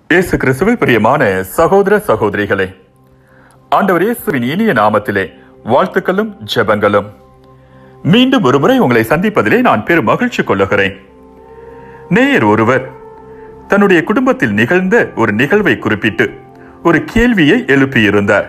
இயேசு கிறிஸ்துவில் பிரியமான சகோதர சகோதரிகளே ஆண்டவர் இயேசுவின் இனிய நாமத்திலே வாழ்த்துக்களும் ஜெபங்களும் மீண்டும் ஒருமுறை உங்களை சந்திப்பதிலே நான் பெரும் மகிழ்ச்சி கொள்ளுகிறேன் நேயர் ஒருவர் தன்னுடைய குடும்பத்தில் நிகழ்ந்த ஒரு நிகழ்வை குறிப்பிட்டு ஒரு கேள்வியை எழுப்பியிருந்தார்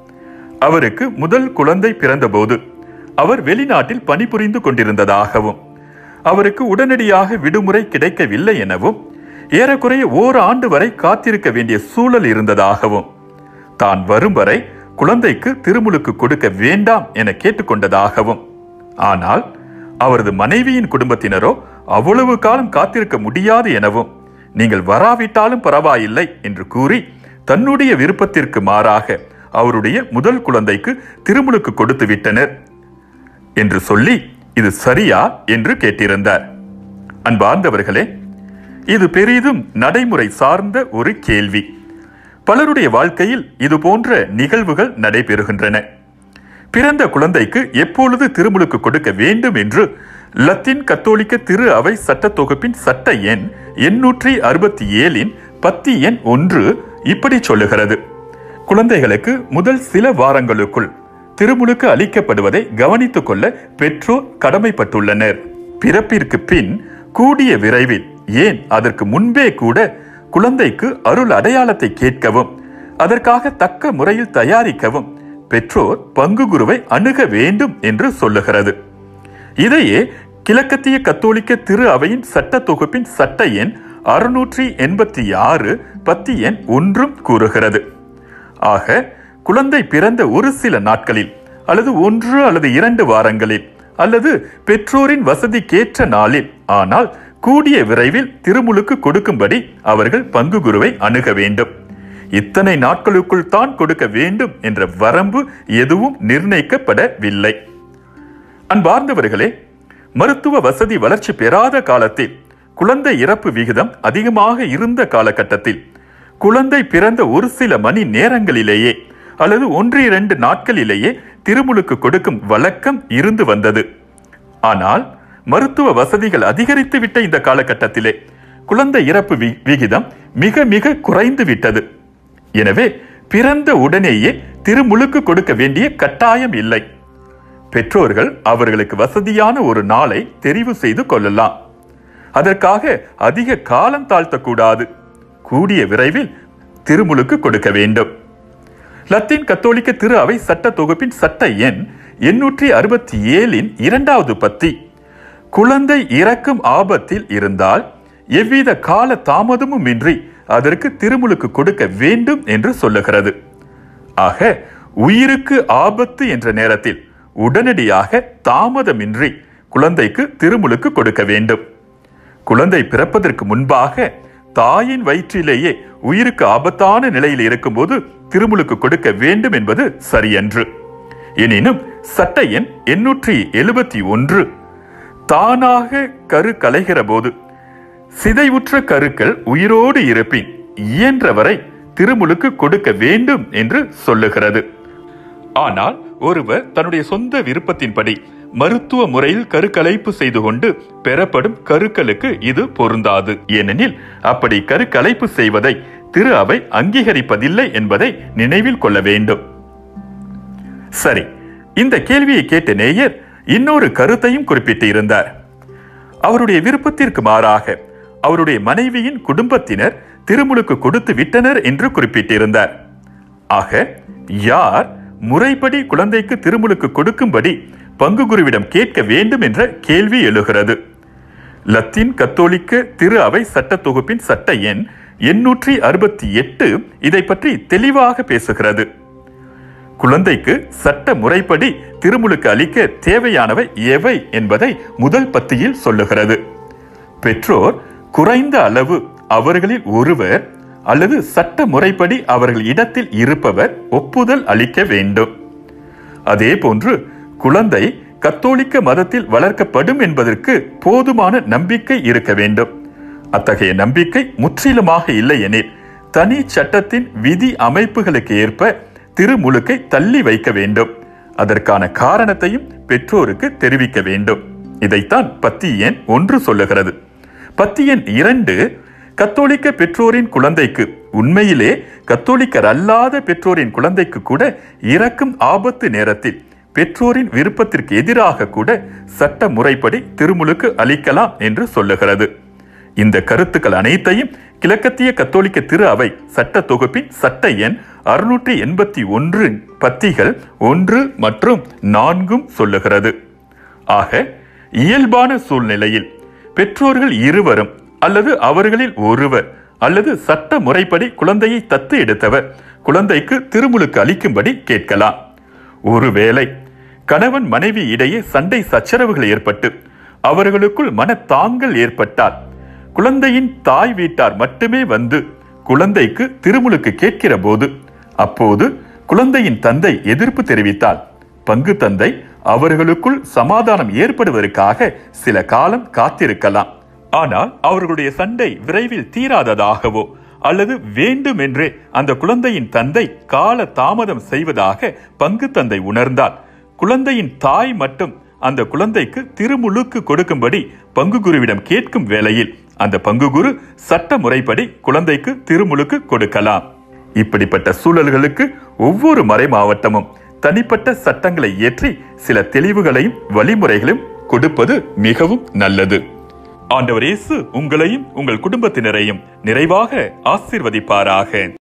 அவருக்கு முதல் குழந்தை பிறந்தபோது அவர் வெளிநாட்டில் பணிபுரிந்து கொண்டிருந்ததாகவும் அவருக்கு உடனடியாக விடுமுறை கிடைக்கவில்லை எனவும் ஏறக்குறைய ஓராண்டு வரை காத்திருக்க வேண்டிய சூழல் இருந்ததாகவும் தான் வரும் வரை குழந்தைக்கு திருமுழுக்கு கொடுக்க வேண்டாம் என கேட்டுக்கொண்டதாகவும் ஆனால் அவரது மனைவியின் குடும்பத்தினரோ அவ்வளவு காலம் காத்திருக்க முடியாது எனவும் நீங்கள் வராவிட்டாலும் பரவாயில்லை என்று கூறி தன்னுடைய விருப்பத்திற்கு மாறாக அவருடைய முதல் குழந்தைக்கு திருமுழுக்கு கொடுத்து விட்டனர் என்று சொல்லி இது சரியா என்று கேட்டிருந்தார் அன்பார்ந்தவர்களே இது பெரிதும் நடைமுறை சார்ந்த ஒரு கேள்வி பலருடைய வாழ்க்கையில் இது போன்ற நிகழ்வுகள் நடைபெறுகின்றன பிறந்த குழந்தைக்கு எப்பொழுது திருமுழுக்கு கொடுக்க வேண்டும் என்று லத்தீன் கத்தோலிக்க திரு அவை சட்ட தொகுப்பின் சட்ட எண் எண்ணூற்றி அறுபத்தி ஏழின் பத்தி எண் ஒன்று இப்படி சொல்லுகிறது குழந்தைகளுக்கு முதல் சில வாரங்களுக்குள் திருமுழுக்கு அளிக்கப்படுவதை கவனித்துக் கொள்ள பெற்றோர் கடமைப்பட்டுள்ளனர் பிறப்பிற்கு பின் கூடிய விரைவில் ஏன் அதற்கு முன்பே கூட குழந்தைக்கு அருள் அடையாளத்தை கேட்கவும் அதற்காக தக்க முறையில் தயாரிக்கவும் பெற்றோர் பங்கு குருவை அணுக வேண்டும் என்று சொல்லுகிறது இதையே கிழக்கத்திய கத்தோலிக்க திரு அவையின் சட்ட தொகுப்பின் சட்ட எண் அறுநூற்றி எண்பத்தி ஆறு பத்தி எண் ஒன்றும் கூறுகிறது ஆக குழந்தை பிறந்த ஒரு சில நாட்களில் அல்லது ஒன்று அல்லது இரண்டு வாரங்களில் அல்லது பெற்றோரின் வசதிக்கேற்ற நாளில் ஆனால் கூடிய விரைவில் திருமுழுக்கு கொடுக்கும்படி அவர்கள் பங்கு குருவை அணுக வேண்டும் இத்தனை நாட்களுக்குள் தான் கொடுக்க வேண்டும் என்ற வரம்பு எதுவும் நிர்ணயிக்கப்படவில்லை அன்பார்ந்தவர்களே மருத்துவ வசதி வளர்ச்சி பெறாத காலத்தில் குழந்தை இறப்பு விகிதம் அதிகமாக இருந்த காலகட்டத்தில் குழந்தை பிறந்த ஒரு சில மணி நேரங்களிலேயே அல்லது ஒன்று இரண்டு நாட்களிலேயே திருமுழுக்கு கொடுக்கும் வழக்கம் இருந்து வந்தது ஆனால் மருத்துவ வசதிகள் அதிகரித்து விட்ட இந்த காலகட்டத்திலே குழந்தை இறப்பு வி- விகிதம் மிக மிக குறைந்து விட்டது எனவே பிறந்த உடனேயே திருமுழுக்கு கொடுக்க வேண்டிய கட்டாயம் இல்லை பெற்றோர்கள் அவர்களுக்கு வசதியான ஒரு நாளை தெரிவு செய்து கொள்ளலாம் அதற்காக அதிக காலம் தாழ்த்தக்கூடாது கூடிய விரைவில் திருமுழுக்கு கொடுக்க வேண்டும் லத்தீன் கத்தோலிக்க திரு அவை சட்ட தொகுப்பின் சட்ட எண் எண்ணூற்றி அறுபத்தி ஏழின் இரண்டாவது பத்தி குழந்தை இறக்கும் ஆபத்தில் இருந்தால் எவ்வித கால தாமதமும் இன்றி அதற்கு திருமுழுக்கு கொடுக்க வேண்டும் என்று சொல்லுகிறது ஆக உயிருக்கு ஆபத்து என்ற நேரத்தில் உடனடியாக தாமதமின்றி குழந்தைக்கு திருமுழுக்கு கொடுக்க வேண்டும் குழந்தை பிறப்பதற்கு முன்பாக தாயின் வயிற்றிலேயே உயிருக்கு ஆபத்தான நிலையில் இருக்கும்போது திருமுழுக்கு கொடுக்க வேண்டும் என்பது சரியன்று எனினும் சட்ட எண் எண்ணூற்றி எழுபத்தி ஒன்று தானாக கரு கலைகிற போது சிதைவுற்ற கருக்கள் உயிரோடு இருப்பின் இயன்றவரை திருமுழுக்கு கொடுக்க வேண்டும் என்று சொல்லுகிறது ஆனால் ஒருவர் தன்னுடைய சொந்த விருப்பத்தின்படி மருத்துவ முறையில் கருக்கலைப்பு செய்து கொண்டு பெறப்படும் கருக்களுக்கு இது பொருந்தாது ஏனெனில் அப்படி கருக்கலைப்பு செய்வதை திரு அவை அங்கீகரிப்பதில்லை என்பதை நினைவில் கொள்ள வேண்டும் சரி இந்த கேள்வியை கேட்ட நேயர் இன்னொரு கருத்தையும் குறிப்பிட்டு இருந்தார் அவருடைய விருப்பத்திற்கு மாறாக அவருடைய மனைவியின் குடும்பத்தினர் திருமுழுக்கு கொடுத்து விட்டனர் என்று குறிப்பிட்டிருந்தார் ஆக யார் முறைப்படி குழந்தைக்கு திருமுழுக்கு கொடுக்கும்படி பங்கு குருவிடம் கேட்க வேண்டும் என்ற கேள்வி எழுகிறது லத்தீன் கத்தோலிக்க திரு அவை சட்ட தொகுப்பின் சட்ட எண் எண்ணூற்றி அறுபத்தி எட்டு இதை பற்றி தெளிவாக பேசுகிறது குழந்தைக்கு சட்ட முறைப்படி திருமுழுக்கு அளிக்க தேவையானவை எவை என்பதை முதல் பத்தியில் சொல்லுகிறது பெற்றோர் குறைந்த அளவு அவர்களில் ஒருவர் அல்லது சட்ட முறைப்படி அவர்கள் இடத்தில் இருப்பவர் ஒப்புதல் அளிக்க வேண்டும் அதே போன்று குழந்தை கத்தோலிக்க மதத்தில் வளர்க்கப்படும் என்பதற்கு போதுமான நம்பிக்கை இருக்க வேண்டும் அத்தகைய நம்பிக்கை முற்றிலுமாக இல்லை எனில் தனி சட்டத்தின் விதி அமைப்புகளுக்கு ஏற்ப திருமுழுக்கை தள்ளி வைக்க வேண்டும் அதற்கான காரணத்தையும் பெற்றோருக்கு தெரிவிக்க வேண்டும் இதைத்தான் பத்தி எண் ஒன்று சொல்லுகிறது பத்தி எண் இரண்டு கத்தோலிக்க பெற்றோரின் குழந்தைக்கு உண்மையிலே கத்தோலிக்கர் அல்லாத பெற்றோரின் குழந்தைக்கு கூட இறக்கும் ஆபத்து நேரத்தில் பெற்றோரின் விருப்பத்திற்கு எதிராக கூட சட்ட முறைப்படி திருமுழுக்கு அளிக்கலாம் என்று சொல்லுகிறது இந்த கருத்துக்கள் அனைத்தையும் கிழக்கத்திய கத்தோலிக்க திரு அவை சட்ட தொகுப்பின் சட்ட எண் அறுநூற்றி எண்பத்தி ஒன்று பத்திகள் ஒன்று மற்றும் நான்கும் சொல்லுகிறது ஆக இயல்பான சூழ்நிலையில் பெற்றோர்கள் இருவரும் அல்லது அவர்களில் ஒருவர் அல்லது சட்ட முறைப்படி குழந்தையை தத்து எடுத்தவர் குழந்தைக்கு திருமுழுக்கு அளிக்கும்படி கேட்கலாம் ஒருவேளை கணவன் மனைவி இடையே சண்டை சச்சரவுகள் ஏற்பட்டு அவர்களுக்குள் மனத்தாங்கல் ஏற்பட்டால் குழந்தையின் தாய் வீட்டார் மட்டுமே வந்து குழந்தைக்கு திருமுழுக்கு கேட்கிற போது அப்போது குழந்தையின் தந்தை எதிர்ப்பு தெரிவித்தால் பங்கு தந்தை அவர்களுக்குள் சமாதானம் ஏற்படுவதற்காக சில காலம் காத்திருக்கலாம் ஆனால் அவர்களுடைய சண்டை விரைவில் தீராததாகவோ அல்லது வேண்டுமென்றே அந்த குழந்தையின் தந்தை கால தாமதம் செய்வதாக பங்கு தந்தை உணர்ந்தால் குழந்தையின் தாய் மட்டும் அந்த குழந்தைக்கு திருமுழுக்கு கொடுக்கும்படி பங்கு குருவிடம் கேட்கும் வேளையில் அந்த பங்கு குரு சட்ட முறைப்படி குழந்தைக்கு திருமுழுக்கு கொடுக்கலாம் இப்படிப்பட்ட சூழல்களுக்கு ஒவ்வொரு மறை மாவட்டமும் தனிப்பட்ட சட்டங்களை இயற்றி சில தெளிவுகளையும் வழிமுறைகளையும் கொடுப்பது மிகவும் நல்லது ஆண்டவர் இயேசு உங்களையும் உங்கள் குடும்பத்தினரையும் நிறைவாக ஆசீர்வதிப்பாராக